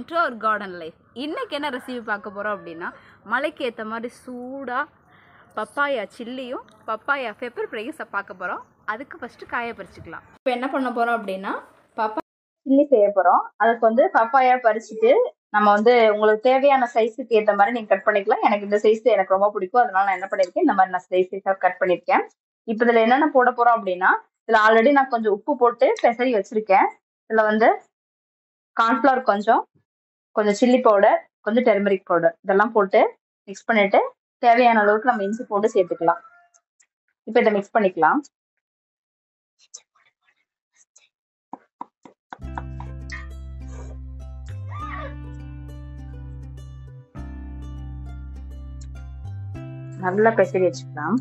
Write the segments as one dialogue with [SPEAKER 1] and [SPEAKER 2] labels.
[SPEAKER 1] Welcome to our garden life இன்றைக்கி என்ன recipe பார்க்க போகிறோம் அப்படின்னா மலைக்கு ஏற்ற மாதிரி சூடாக பப்பாயா சில்லியும் பப்பாயா பெப்பர் ஃப்ரையும் ச பார்க்க போகிறோம் அதுக்கு ஃபஸ்ட்டு காய பறிச்சுக்கலாம் இப்போ என்ன பண்ண போகிறோம் அப்படின்னா பப்பா சில்லி செய்ய போகிறோம் அதுக்கு வந்து பப்பாயா பறிச்சுட்டு நம்ம வந்து உங்களுக்கு தேவையான சைஸுக்கு ஏற்ற மாதிரி நீங்கள் கட் பண்ணிக்கலாம் எனக்கு இந்த சைஸ் எனக்கு ரொம்ப பிடிக்கும் அதனால நான் என்ன பண்ணியிருக்கேன் இந்த மாதிரி நான் சைஸ் சைஸாக கட் பண்ணியிருக்கேன் இப்போ இதில் என்னென்ன போட போகிறோம் அப்படின்னா இதில் ஆல்ரெடி நான் கொஞ்சம் உப்பு போட்டு பெசரி வச்சுருக்கேன் இதில் வந்து கார்ன்ஃப்ளவர் கொஞ்சம் கொஞ்சம் சில்லி பவுடர் கொஞ்சம் டெர்மரிக் பவுடர் இதெல்லாம் போட்டு மிக்ஸ் பண்ணிட்டு தேவையான அளவுக்கு நம்ம இஞ்சி போட்டு சேர்த்துக்கலாம் இப்போ இதை மிக்ஸ் பண்ணிக்கலாம் நல்லா பெசரி வச்சுக்கலாம்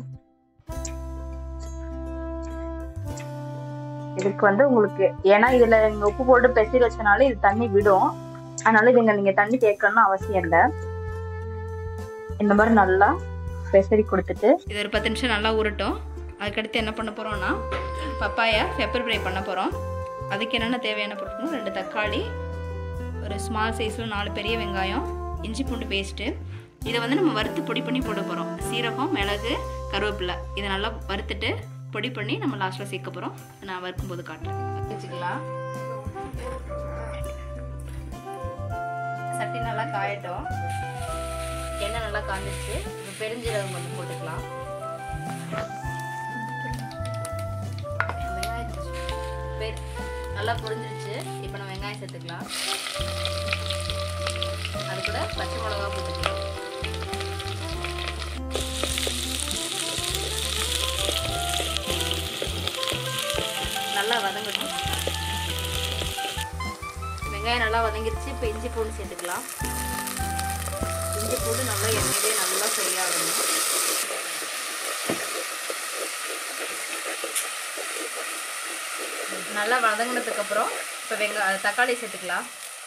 [SPEAKER 1] இதுக்கு வந்து உங்களுக்கு ஏன்னா இதுல நீங்க உப்பு போட்டு பெசரி வச்சனால இது தண்ணி விடும் அதனால இதுங்க நீங்க தண்ணி தேக்கணும்னு அவசியம் இல்லை இந்த மாதிரி நல்லா பெசரி கொடுத்துட்டு இது ஒரு பத்து நிமிஷம் நல்லா உருட்டும் அதுக்கடுத்து என்ன பண்ண போறோம்னா பப்பாயா பெப்பர் ஃப்ரை பண்ண போறோம் அதுக்கு என்னென்ன தேவையான பொருட்கள் ரெண்டு தக்காளி ஒரு ஸ்மால் சைஸில் நாலு பெரிய வெங்காயம் இஞ்சி பூண்டு பேஸ்ட்டு இதை வந்து நம்ம வறுத்து பொடி பண்ணி போட போகிறோம் சீரகம் மிளகு கருவேப்பிலை இதை நல்லா வறுத்துட்டு பொடி பண்ணி நம்ம லாஸ்ட்டில் சேர்க்க போகிறோம் நான் வறுக்கும்போது காட்டுறேன் வச்சுக்கலாம் சட்டி நல்லா காயட்டும் எண்ணெய் நல்லா காஞ்சிச்சு இப்போ பெருஞ்சீரகம் கொஞ்சம் போட்டுக்கலாம் வெங்காயம் பெரு- நல்லா பொரிஞ்சிருச்சு இப்போ நம்ம வெங்காயம் சேர்த்துக்கலாம் அது கூட பச்சை மிளகா போட்டுக்கலாம் நல்லா வதங்கட்டும் வெங்காயம் நல்லா வதங்கிருச்சு இப்போ இஞ்சி பூண்டு சேர்த்துக்கலாம் இஞ்சி பூண்டு நல்லா எண்ணெயிலே நல்லா ஃப்ரை ஆகணும் நல்லா வதங்கினதுக்கு அப்புறம் இப்போ வெங்க தக்காளி சேர்த்துக்கலாம்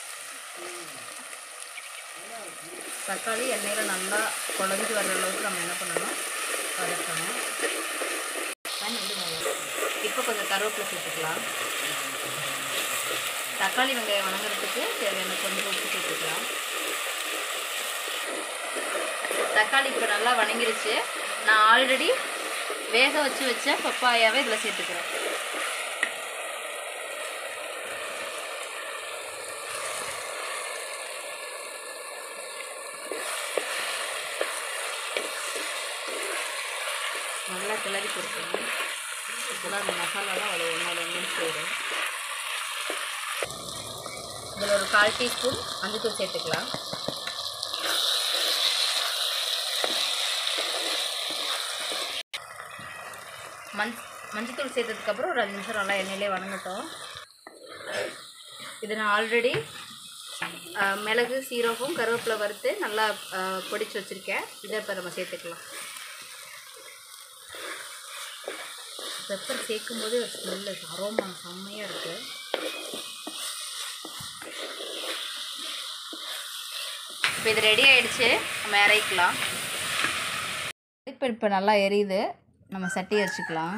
[SPEAKER 1] தக்காளி எண்ணெயில் நல்லா குழஞ்சி வர்ற அளவுக்கு நம்ம என்ன பண்ணணும் வதக்கணும் இப்போ கொஞ்சம் கருவேப்பிலை சேர்த்துக்கலாம் தக்காளி வெங்காயம் வணங்குறதுக்கு தேவையான கொஞ்சம் உப்பு சேர்த்துக்கலாம் தக்காளி இப்போ நல்லா வணங்கிருச்சு நான் ஆல்ரெடி வேக வச்சு வச்ச பப்பாயாவை இதில் சேர்த்துக்கிறேன் நல்லா கிளறி கொடுக்கணும் இப்போதான் அந்த மசாலாலாம் அது ஒன்றோட ஒன்று சேரும் இதில் ஒரு கால் டீஸ்பூன் மஞ்சத்தூள் சேர்த்துக்கலாம் மஞ் மஞ்சத்தூள் சேர்த்ததுக்கப்புறம் ஒரு அஞ்சு நிமிஷம் நல்லா எண்ணெயிலே வணங்கட்டும் இது நான் ஆல்ரெடி மிளகு சீரகம் கருவேப்பிலை வறுத்து நல்லா பொடிச்சு வச்சுருக்கேன் இதை இப்போ நம்ம சேர்த்துக்கலாம் பெப்பர் சேர்க்கும் போது ஸ்மெல்லு அரோமா செம்மையாக இருக்குது இப்போ இது ரெடி ஆயிடுச்சு நம்ம இறக்கலாம் இப்போ இப்போ நல்லா எரியுது நம்ம சட்டி வச்சுக்கலாம்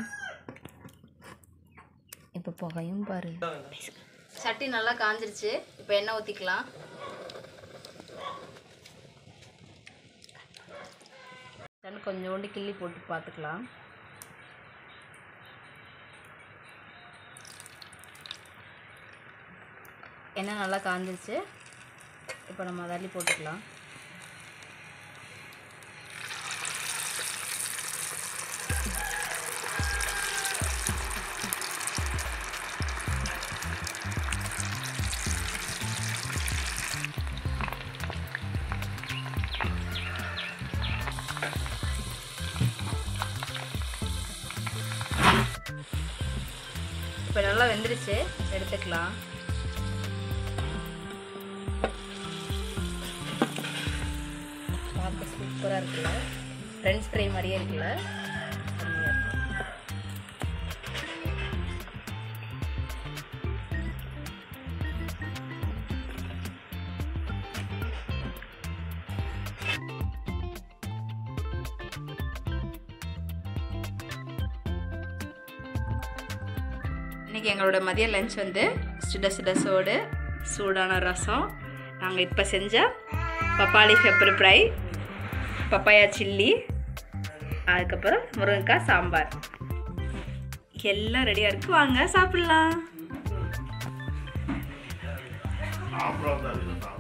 [SPEAKER 1] இப்போ புகையும் பாரு சட்டி நல்லா காஞ்சிருச்சு இப்போ எண்ணெய் ஊற்றிக்கலாம் கொஞ்சோண்டு கிள்ளி போட்டு பார்த்துக்கலாம் எண்ணெய் நல்லா காஞ்சிருச்சு இப்போ நம்ம அதை அள்ளி போட்டுக்கலாம் இப்போ நல்லா வெந்துருச்சு எடுத்துக்கலாம் பார்க்க சூப்பராக இருக்குல்ல ஃப்ரெண்ட்ஸ் ஃப்ரை மாதிரியே இருக்குல்ல செம்மையா இருக்கு. இன்றைக்கி எங்களோட மதிய லஞ்ச் வந்து சுட சுட சோடு சூடான ரசம் நாங்கள் இப்போ செஞ்ச பப்பாளி பெப்பர் ஃப்ரை பப்பாயா சில்லி அதுக்கப்புறம் முருங்கைக்காய் சாம்பார் எல்லாம் ரெடியாக இருக்கு வாங்க சாப்பிட்லாம்
[SPEAKER 2] சாப்பிடாத